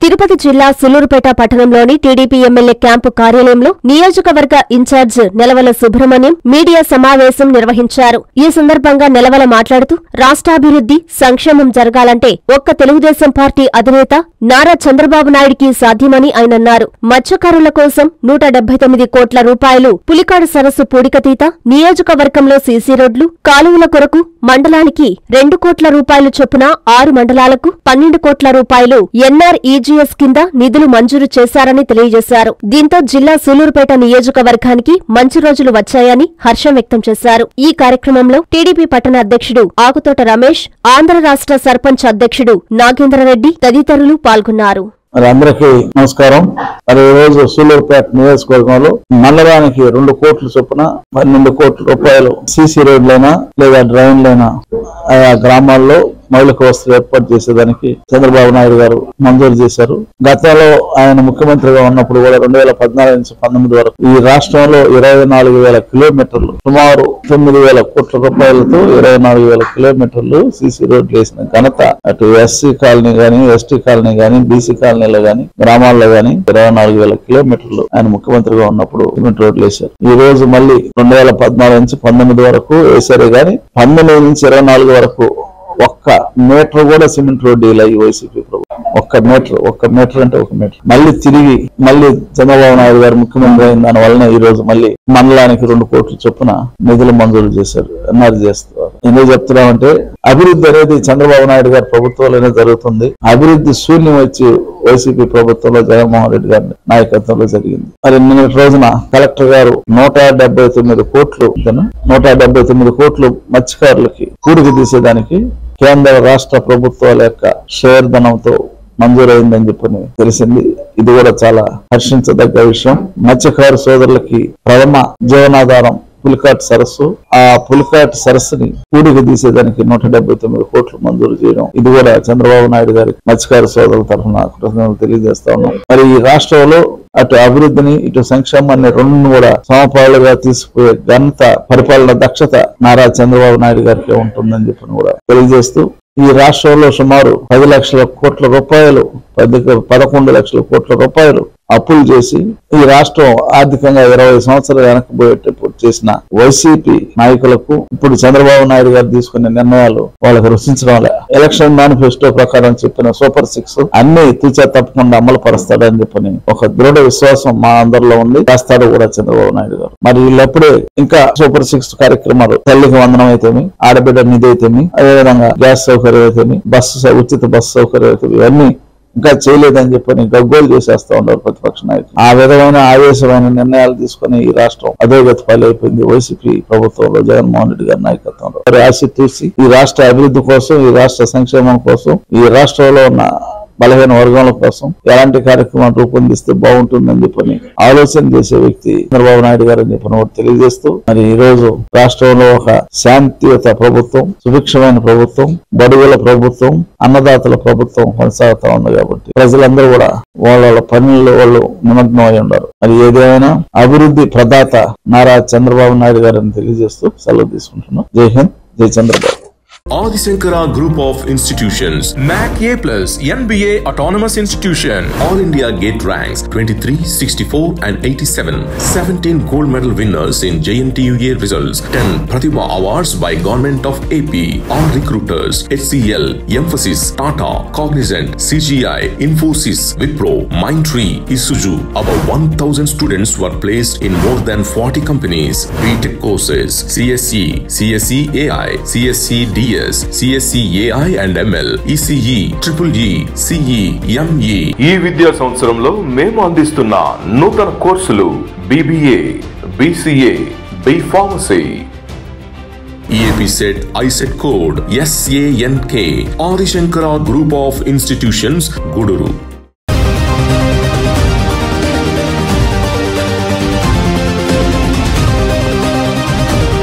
తిరుపతి జిల్లా సులూరుపేట పట్టణంలోని TDP MLA camp కార్యాలయంలో నియోజకవర్గ ఇన్ఛార్జ్ నెలవల సుబ్రహ్మణ్యం మీడియా సమావేశం నిర్వహించారు ఈ సందర్భంగా నెలవల మాట్లాడుతూ రాష్ట్రాభివృద్ధి సంక్షేమం జరగాలంటే ఒక్క తెలుగుదేశం పార్టీ అధినేత నారా చంద్రబాబు నాయుడికి సాధ్యమని ఆయన అన్నారు మత్స్యకారుల కోసం నూట డెబ్బై తొమ్మిది కోట్ల రూపాయలు పులికాడు సరస్సు పూడికతీత నియోజకవర్గంలో సీసీ రోడ్లు కాలువల కొరకు మండలానికి రెండు కోట్ల రూపాయలు చొప్పున ఆరు మండలాలకు పన్నెండు కోట్ల రూపాయలు ఎన్ఆర్ఈజీఎస్ కింద నిధులు మంజూరు చేశారని తెలియజేశారు దీంతో జిల్లా సూలూరుపేట నియోజకవర్గానికి మంచి రోజులు వచ్చాయని హర్షం వ్యక్తం చేశారు ఈ కార్యక్రమంలో టీడీపీ పట్టణ అధ్యక్షుడు ఆకుతోట రమేష్ ఆంధ్ర రాష్ట్ర సర్పంచ్ అధ్యక్షుడు నాగేంద్రరెడ్డి తదితరులు పాల్గొన్నారు మరి అందరికీ నమస్కారం మరి ఈ రోజు సూలూరుపేట నియోజకవర్గంలో మండలానికి రెండు కోట్ల చొప్పున పన్నెండు కోట్ల రూపాయలు సీసీ రోడ్లైనా లేదా డ్రైన్లైనా ఆయా గ్రామాల్లో మౌలిక వస్తువులు ఏర్పాటు చేసేదానికి చంద్రబాబు నాయుడు గారు మంజూరు చేశారు గతంలో ఆయన ముఖ్యమంత్రిగా ఉన్నప్పుడు కూడా రెండు వేల పద్నాలుగు నుంచి పంతొమ్మిది వరకు ఈ రాష్ట్రంలో ఇరవై నాలుగు వేల కిలోమీటర్లు సుమారు తొమ్మిది వేల కోట్ల రూపాయలతో ఇరవై నాలుగు వేల కిలోమీటర్లు సీసీ రోడ్లు వేసిన ఘనత అటు ఎస్సీ కాలనీ గాని ఎస్టీ కాలనీ గాని బీసీ కాలనీలో గాని గ్రామాల్లో గాని ఇరవై నాలుగు వేల కిలోమీటర్లు ఆయన ముఖ్యమంత్రిగా ఉన్నప్పుడు సిమెంట్ రోడ్లు వేశారు ఈ రోజు మళ్ళీ రెండు వేల పద్నాలుగు నుంచి పంతొమ్మిది వరకు వేశారే గాని పంతొమ్మిది నుంచి ఇరవై నాలుగు వరకు ఒక్క మీటర్ కూడా సిమెంట్ రోడ్డు ఇలా ఈ వైసీపీ ప్రభుత్వం ఒక్క మీటర్ ఒక్క మీటర్ అంటే ఒక మీటర్ మళ్ళీ తిరిగి మళ్ళీ చంద్రబాబు నాయుడు గారు ముఖ్యమంత్రి అయిన దాని వలన ఈ రోజు మళ్ళీ మండలానికి రెండు కోట్ల చొప్పున నిధులు మంజూరు చేశారు ఎన్ఆర్ చేస్తున్నారు ఎందుకు చెప్తున్నామంటే అభివృద్ధి అనేది చంద్రబాబు నాయుడు గారి ప్రభుత్వంలోనే జరుగుతుంది అభివృద్ధి శూన్యం వచ్చి వైసీపీ ప్రభుత్వంలో జగన్మోహన్ రెడ్డి గారి నాయకత్వంలో జరిగింది మరి నిన్నటి రోజున కలెక్టర్ గారు నూట డెబ్బై తొమ్మిది కోట్లు ఇంతేనా? నూట డెబ్బై తొమ్మిది కోట్లు మత్స్యకారులకి కూడికి తీసేదానికి కేంద్ర రాష్ట్ర ప్రభుత్వాల యొక్క షేర్ ధనంతో మంజూరైందని చెప్పని తెలిసింది ఇది కూడా చాలా హర్షించదగ్గ విషయం మత్స్యకారు సోదరులకి ప్రథమ జీవనాధారం పులికాట్ సరస్సు ఆ పులికాట్ సరస్సుని కూడికి తీసేదానికి నూట డెబ్బై తొమ్మిది కోట్లు మంజూరు చేయడం ఇది కూడా చంద్రబాబు నాయుడు గారి మత్స్యకార సోదరుల తరఫున కృతజ్ఞతలు తెలియజేస్తా ఉన్నాం మరి ఈ రాష్ట్రంలో అటు అభివృద్ధిని ఇటు సంక్షేమాన్ని రెండు కూడా సమపాలుగా తీసుకుపోయే ఘనత పరిపాలన దక్షత నారా చంద్రబాబు నాయుడు గారికి ఉంటుందని చెప్పని కూడా తెలియజేస్తూ ఈ రాష్ట్రంలో సుమారు పది లక్షల కోట్ల రూపాయలు పది పదకొండు లక్షల కోట్ల రూపాయలు అప్పులు చేసి ఈ రాష్ట్రం ఆర్థికంగా ఇరవై సంవత్సరాలు వెనకపోయేటప్పుడు చేసిన వైసీపీ నాయకులకు ఇప్పుడు చంద్రబాబు నాయుడు గారు తీసుకునే నిర్ణయాలు వాళ్ళకి రుచించడం లే. ఎలక్షన్ మేనిఫెస్టో ప్రకారం చెప్పిన సూపర్ సిక్స్ అన్ని తూచా తప్పకుండా అమలు పరుస్తాడని చెప్పని ఒక దృఢ విశ్వాసం మా అందరిలో ఉంది చేస్తాడు కూడా చంద్రబాబు నాయుడు గారు మరి వీళ్ళప్పుడే ఇంకా సూపర్ సిక్స్ కార్యక్రమాలు తల్లికి వందనం అయితేమి ఆడబిడ్డ నిధి అయితేమి అదేవిధంగా గ్యాస్ సౌకర్యం అయితేమి బస్సు సౌ- ఉచిత బస్సు సౌకర్యం అయితేమి ఇవన్నీ ఇంకా చేయలేదని చెప్పని గగ్గోలు చేసేస్తా ఉన్నారు ప్రతిపక్ష నాయకులు ఆ విధమైన ఆవేశమైన నిర్ణయాలు తీసుకుని ఈ రాష్ట్రం అధోగతి పాలైపోయింది వైసీపీ ప్రభుత్వంలో జగన్మోహన్ రెడ్డి గారి నాయకత్వంలో మరి ఆశ చూసి ఈ రాష్ట్ర అభివృద్ధి కోసం ఈ రాష్ట్ర సంక్షేమం కోసం ఈ రాష్ట్రంలో ఉన్న బలహీన వర్గాల కోసం ఎలాంటి కార్యక్రమాలు రూపొందిస్తే బాగుంటుందని చెప్పని ఆలోచన చేసే వ్యక్తి చంద్రబాబు నాయుడు గారు అని చెప్పని ఒకటి తెలియజేస్తూ మరి ఈ రోజు రాష్ట్రంలో ఒక శాంతియుత ప్రభుత్వం సుభిక్షమైన ప్రభుత్వం బడుగుల ప్రభుత్వం అన్నదాతల ప్రభుత్వం కొనసాగుతా ఉంది కాబట్టి ప్రజలందరూ కూడా వాళ్ళ వాళ్ళ పనుల్లో వాళ్ళు నిమగ్నం అయి ఉన్నారు మరి ఏదేమైనా అభివృద్ధి ప్రదాత నారా చంద్రబాబు నాయుడు గారిని తెలియజేస్తూ సెలవు తీసుకుంటున్నాం జై హింద్ జై Chandrababu Adisankara Group of Institutions, NAC A Plus, NBA Autonomous Institution, All India Gate Ranks 23, 64, and 87. 17 gold medal winners in JNTUA results. 10 Pratibha Awards by Government of AP. All recruiters, HCL, Emphasis, Tata, Cognizant, CGI, Infosys, Wipro, Mindtree, Isuzu. About 1000 students were placed in more than 40 companies. BTech courses, CSE, CSE AI, CSE DS, CSE AI and ML, ECE, Triple E, CE, ME. ఈ విద్యా సంవత్సరంలో మేము అందిస్తున్న నూతన కోర్సులు BBA BCA B pharmacy EAP set ISET code SANK Adi Shankara Group of Institutions, Guduru.